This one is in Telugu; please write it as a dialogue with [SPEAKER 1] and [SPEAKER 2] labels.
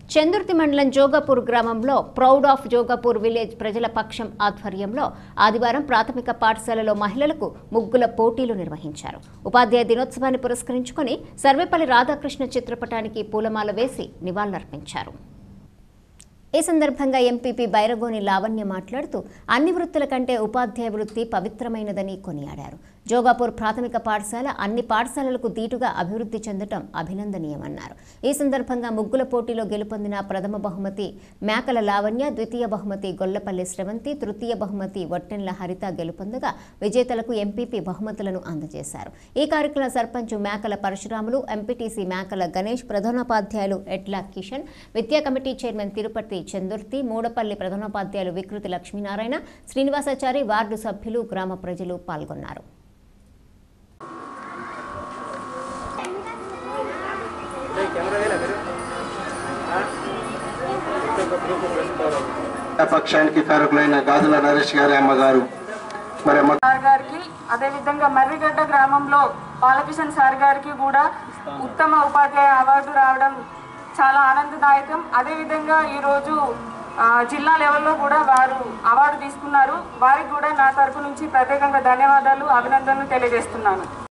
[SPEAKER 1] చందుర్తి మండలం జోగాపూర్ గ్రామంలో ప్రౌడ్ ఆఫ్ జోగాపూర్ విలేజ్ ప్రజల పక్షం ఆధ్వర్యంలో ఆదివారం ప్రాథమిక పాఠశాలలో మహిళలకు ముగ్గుల పోటీలు నిర్వహించారు ఉపాధ్యాయ దినోత్సవాన్ని పురస్కరించుకొని సర్వేపల్లి రాధాకృష్ణ చిత్రపటానికి పూలమాల వేసి నివాళులర్పించారు ఈ సందర్భంగా ఎంపీపీ బైరగోని లావణ్య మాట్లాడుతూ అన్ని వృత్తుల కంటే ఉపాధ్యాయ వృత్తి పవిత్రమైనదని కొనియాడారు జోగాపూర్ ప్రాథమిక పాఠశాల అన్ని పాఠశాలలకు దీటుగా అభివృద్ధి చెందటం అభినందనీయమన్నారు ఈ సందర్భంగా ముగ్గుల పోటీలో గెలుపొందిన ప్రథమ బహుమతి మేకల లావణ్య ద్వితీయ బహుమతి గొల్లపల్లి స్రవంతి తృతీయ బహుమతి వట్టెన్ల హరిత గెలుపొందగా విజేతలకు ఎంపీపీ బహుమతులను అందజేశారు ఈ కార్యక్రమం సర్పంచ్ మేకల పరశురాములు ఎంపీటీసీ మేకల గణేష్ ప్రధానోపాధ్యాయులు ఎడ్ల కిషన్ విద్యా కమిటీ చైర్మన్ తిరుపతి చందుర్తి మూడపల్లి ప్రధానోపాధ్యాయులు వికృతి లక్ష్మీనారాయణ శ్రీనివాసాచారి వార్డు సభ్యులు గ్రామ ప్రజలు పాల్గొన్నారు
[SPEAKER 2] పక్షానికి కారకులైన గాజుల నరేష్ గారి అమ్మగారు మరి అమ్మ
[SPEAKER 3] సార్ గారికి అదేవిధంగా మర్రిగడ్డ గ్రామంలో బాలకిషన్ సార్ గారికి కూడా ఉత్తమ ఉపాధ్యాయ అవార్డు రావడం చాలా ఆనందదాయకం అదేవిధంగా ఈరోజు ఆ, జిల్లా లెవెల్లో కూడా వారు అవార్డు తీసుకున్నారు వారికి కూడా నా తరపు నుంచి ప్రత్యేకంగా ధన్యవాదాలు అభినందనలు తెలియజేస్తున్నాను